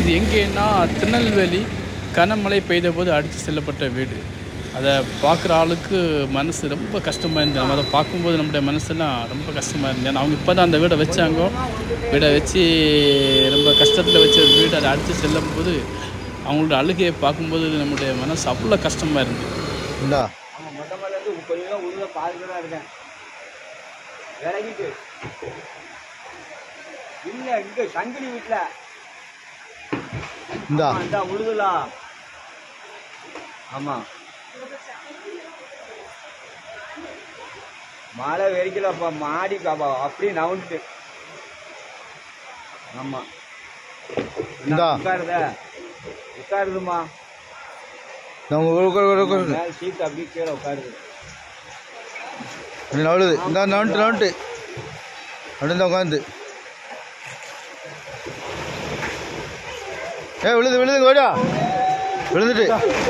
இது எங்கேன்னா திருநெல்வேலி கனமழை பெய்த போது அடித்து செல்லப்பட்ட வீடு அதை பார்க்குற ஆளுக்கு மனசு ரொம்ப கஷ்டமாக இருந்தது நம்ம அதை பார்க்கும்போது நம்முடைய மனசுலாம் ரொம்ப கஷ்டமாக இருந்தது ஏன்னா அவங்க இப்போ தான் அந்த வீடை வச்சாங்க வீடை வச்சு ரொம்ப கஷ்டத்தில் வச்ச ஒரு வீடு அதை அடித்து செல்லும் போது அவங்களோட அழுகையை பார்க்கும்போது நம்முடைய மனசு அவ்வளோ கஷ்டமாக இருந்தது இந்தா ஆமாம் மொட்டை மலை இருந்து கொஞ்சம் உள்ள பாதி தான் இருக்கேன் விலகிட்டு இல்லை இங்கே சங்கிலி வீட்டில் இந்தா அந்த உழுதுலாம் ஆமாம் மழை வெறிக்கலப்பா மாடி பாப்பா அப்படியே நவுந்துட்டு ஆமாம் இந்தா. உட்காருத உட்காருதுமா நான் உங்க உட்காரு, உட்காரு, உட்காரு. மேலே சீட் அப்படியே கீழே உட்காருது அப்படி நவளுது இந்த நவுண்டு நவுண்டு அப்படி தான் உட்காந்து ஏ விழுது விழுது ஓடா விழுந்துட்டு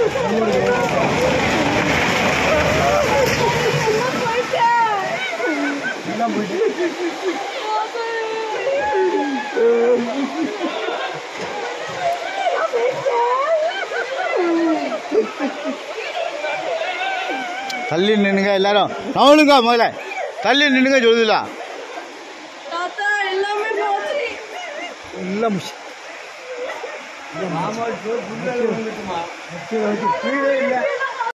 தள்ளி நின்னுங்க எல்லாரும் நவளுங்க முதல்ல தள்ளி நின்னுங்க சொல்லுதுலாம் தாத்தா எல்லாமே போச்சு இல்லை மாமா புல்லு விழுந்துட்டுமா கீழே இல்லை